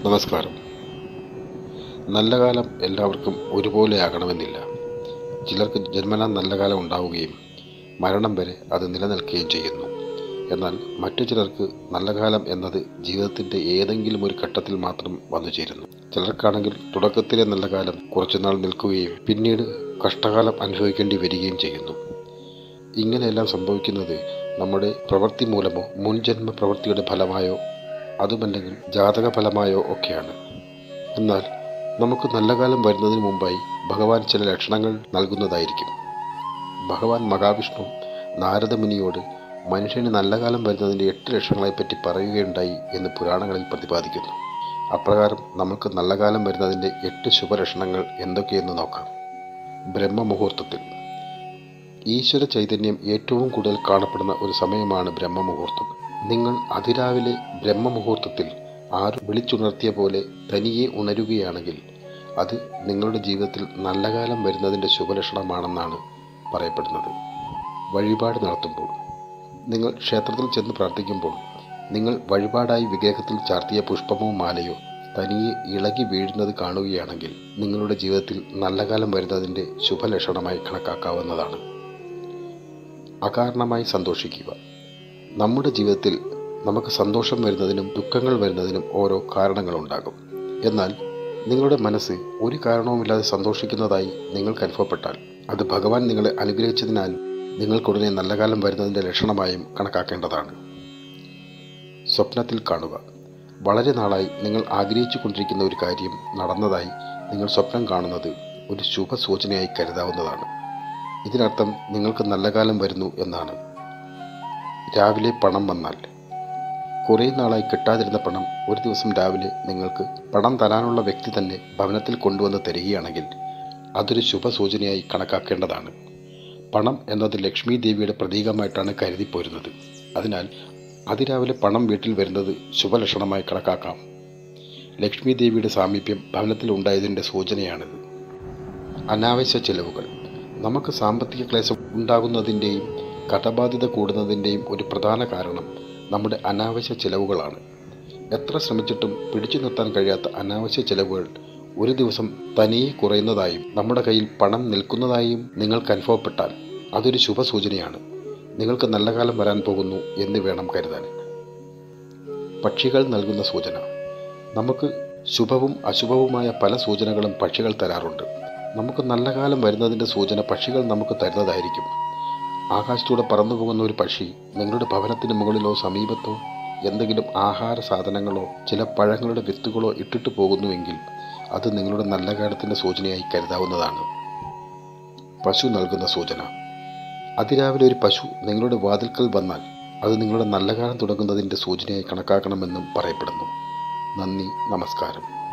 നമസ്കാരം നല്ല കാലം എല്ലാവർക്കും ഒരുപോലെ ആകണമെന്നില്ല ചിലർക്ക് ജന്മനാ നല്ല കാലം ഉണ്ടാവുകയും മരണം വരെ അത് നിലനിൽക്കുകയും ചെയ്യുന്നു എന്നാൽ മറ്റു ചിലർക്ക് നല്ല കാലം എന്നത് ജീവിതത്തിൻ്റെ ഏതെങ്കിലും ഒരു ഘട്ടത്തിൽ മാത്രം വന്നു ചേരുന്നു ചിലർക്കാണെങ്കിൽ തുടക്കത്തിലെ നല്ല കാലം കുറച്ചുനാൾ നിൽക്കുകയും പിന്നീട് കഷ്ടകാലം അനുഭവിക്കേണ്ടി വരികയും ചെയ്യുന്നു ഇങ്ങനെയെല്ലാം സംഭവിക്കുന്നത് നമ്മുടെ പ്രവൃത്തി മൂലമോ മുൻജന്മ പ്രവൃത്തിയുടെ ഫലമായോ അതുമല്ലെങ്കിൽ ജാതക ഫലമായോ ഒക്കെയാണ് എന്നാൽ നമുക്ക് നല്ല കാലം വരുന്നതിന് മുമ്പായി ഭഗവാൻ ചില ലക്ഷണങ്ങൾ നൽകുന്നതായിരിക്കും ഭഗവാൻ മഹാവിഷ്ണു നാരദമുനിയോട് മനുഷ്യന് നല്ല കാലം വരുന്നതിൻ്റെ എട്ട് ലക്ഷണങ്ങളെപ്പറ്റി പറയുകയുണ്ടായി എന്ന് പുരാണങ്ങളിൽ പ്രതിപാദിക്കുന്നു അപ്രകാരം നമുക്ക് നല്ല കാലം വരുന്നതിൻ്റെ എട്ട് ശുഭലക്ഷണങ്ങൾ എന്തൊക്കെയെന്ന് നോക്കാം ബ്രഹ്മമുഹൂർത്തത്തിൽ ഈശ്വര ചൈതന്യം ഏറ്റവും കൂടുതൽ കാണപ്പെടുന്ന ഒരു സമയമാണ് ബ്രഹ്മമുഹൂർത്തം നിങ്ങൾ അതിരാവിലെ ബ്രഹ്മമുഹൂർത്തത്തിൽ ആരും വിളിച്ചുണർത്തിയ പോലെ തനിയെ ഉണരുകയാണെങ്കിൽ അത് നിങ്ങളുടെ ജീവിതത്തിൽ നല്ല കാലം വരുന്നതിൻ്റെ ശുഭലക്ഷണമാണെന്നാണ് പറയപ്പെടുന്നത് വഴിപാട് നടത്തുമ്പോൾ നിങ്ങൾ ക്ഷേത്രത്തിൽ ചെന്ന് പ്രാർത്ഥിക്കുമ്പോൾ നിങ്ങൾ വഴിപാടായി വിഗ്രഹത്തിൽ ചാർത്തിയ പുഷ്പമോ മാലയോ തനിയെ ഇളകി വീഴുന്നത് കാണുകയാണെങ്കിൽ നിങ്ങളുടെ ജീവിതത്തിൽ നല്ല കാലം വരുന്നതിൻ്റെ ശുഭലക്ഷണമായി കണക്കാക്കാവുന്നതാണ് അകാരണമായി സന്തോഷിക്കുക നമ്മുടെ ജീവിതത്തിൽ നമുക്ക് സന്തോഷം വരുന്നതിനും ദുഃഖങ്ങൾ വരുന്നതിനും ഓരോ കാരണങ്ങളുണ്ടാകും എന്നാൽ നിങ്ങളുടെ മനസ്സ് ഒരു കാരണവുമില്ലാതെ സന്തോഷിക്കുന്നതായി നിങ്ങൾക്ക് അനുഭവപ്പെട്ടാൽ അത് ഭഗവാൻ നിങ്ങളെ അനുഗ്രഹിച്ചതിനാൽ നിങ്ങൾക്കുടനെ നല്ല കാലം വരുന്നതിൻ്റെ ലക്ഷണമായും കണക്കാക്കേണ്ടതാണ് സ്വപ്നത്തിൽ കാണുക വളരെ നാളായി നിങ്ങൾ ആഗ്രഹിച്ചു കൊണ്ടിരിക്കുന്ന ഒരു കാര്യം നടന്നതായി നിങ്ങൾ സ്വപ്നം കാണുന്നത് ഒരു ശുഭസൂചനയായി കരുതാവുന്നതാണ് ഇതിനർത്ഥം നിങ്ങൾക്ക് നല്ല കാലം വരുന്നു എന്നാണ് രാവിലെ പണം വന്നാൽ കുറേ നാളായി കിട്ടാതിരുന്ന പണം ഒരു ദിവസം രാവിലെ നിങ്ങൾക്ക് പണം തരാനുള്ള വ്യക്തി തന്നെ ഭവനത്തിൽ കൊണ്ടുവന്ന് തരികയാണെങ്കിൽ അതൊരു ശുഭസൂചനയായി കണക്കാക്കേണ്ടതാണ് പണം എന്നത് ലക്ഷ്മി ദേവിയുടെ പ്രതീകമായിട്ടാണ് കരുതിപ്പോരുന്നത് അതിനാൽ അതിരാവിലെ പണം വീട്ടിൽ വരുന്നത് ശുഭലക്ഷണമായി കണക്കാക്കാം ലക്ഷ്മി ദേവിയുടെ സാമീപ്യം ഭവനത്തിൽ ഉണ്ടായതിൻ്റെ സൂചനയാണിത് അനാവശ്യ ചിലവുകൾ നമുക്ക് സാമ്പത്തിക ക്ലേശം ഉണ്ടാകുന്നതിൻ്റെയും കടബാധ്യത കൂടുന്നതിൻ്റെയും ഒരു പ്രധാന കാരണം നമ്മുടെ അനാവശ്യ ചിലവുകളാണ് എത്ര ശ്രമിച്ചിട്ടും പിടിച്ചു നിർത്താൻ കഴിയാത്ത അനാവശ്യ ചിലവുകൾ ഒരു ദിവസം തനിയെ കുറയുന്നതായും നമ്മുടെ കയ്യിൽ പണം നിൽക്കുന്നതായും നിങ്ങൾക്ക് അനുഭവപ്പെട്ടാൽ അതൊരു ശുഭസൂചനയാണ് നിങ്ങൾക്ക് നല്ല കാലം വരാൻ പോകുന്നു എന്ന് വേണം കരുതാൻ പക്ഷികൾ നൽകുന്ന സൂചന നമുക്ക് ശുഭവും അശുഭവുമായ പല സൂചനകളും പക്ഷികൾ തരാറുണ്ട് നമുക്ക് നല്ല കാലം വരുന്നതിൻ്റെ സൂചന പക്ഷികൾ നമുക്ക് തരുന്നതായിരിക്കും ആകാശത്തൂടെ പറന്നു പോകുന്ന ഒരു പക്ഷി നിങ്ങളുടെ ഭവനത്തിന് മുകളിലോ സമീപത്തോ എന്തെങ്കിലും ആഹാര സാധനങ്ങളോ ചില പഴങ്ങളുടെ വിത്തുകളോ ഇട്ടിട്ട് പോകുന്നുവെങ്കിൽ അത് നിങ്ങളുടെ നല്ല കാലത്തിൻ്റെ സൂചനയായി കരുതാവുന്നതാണ് പശു നൽകുന്ന സൂചന അതിരാവിലെ ഒരു പശു നിങ്ങളുടെ വാതിൽക്കൽ വന്നാൽ അത് നിങ്ങളുടെ നല്ല കാലം തുടങ്ങുന്നതിൻ്റെ സൂചനയായി കണക്കാക്കണമെന്നും പറയപ്പെടുന്നു നന്ദി നമസ്കാരം